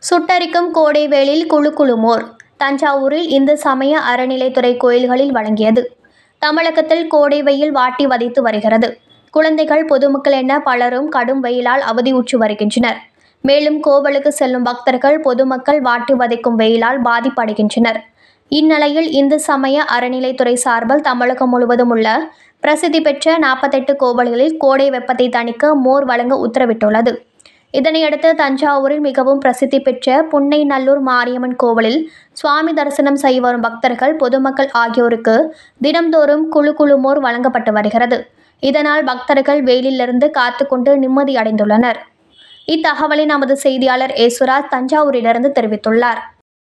சுட்டரிக்கும் கோடை வேளில் குழு குழுமோர் தஞ்சாவூரில் இந்து சமய அறநிலைத்துறை கோயில்களில் வழங்கியது தமிழகத்தில் கோடை வெயில் வாட்டி வதைத்து வருகிறது குழந்தைகள் பொதுமக்கள் என பலரும் கடும் வெயிலால் அவதியுற்று வருகின்றனர் மேலும் கோவிலுக்கு செல்லும் பக்தர்கள் பொதுமக்கள் வாட்டி வதைக்கும் வெயிலால் பாதிப்படைகின்றனர் இந்நிலையில் இந்து சமய அறநிலைத்துறை சார்பில் தமிழகம் முழுவதும் உள்ள பிரசித்தி பெற்ற நாற்பத்தெட்டு கோவில்களில் கோடை வெப்பத்தை தணிக்க மோர் வழங்க உத்தரவிட்டுள்ளது இதனையடுத்து தஞ்சாவூரில் மிகவும் பிரசித்தி பெற்ற புன்னைநல்லூர் மாரியம்மன் கோவிலில் சுவாமி தரிசனம் செய்ய வரும் பக்தர்கள் பொதுமக்கள் ஆகியோருக்கு தினம்தோறும் குழு குழுமோர் வழங்கப்பட்டு வருகிறது இதனால் பக்தர்கள் வெயிலிலிருந்து காத்துக்கொண்டு நிம்மதி அடைந்துள்ளனர் இத்தகவலை நமது செய்தியாளர் ஏசுராஜ் தஞ்சாவூரிலிருந்து தெரிவித்துள்ளார்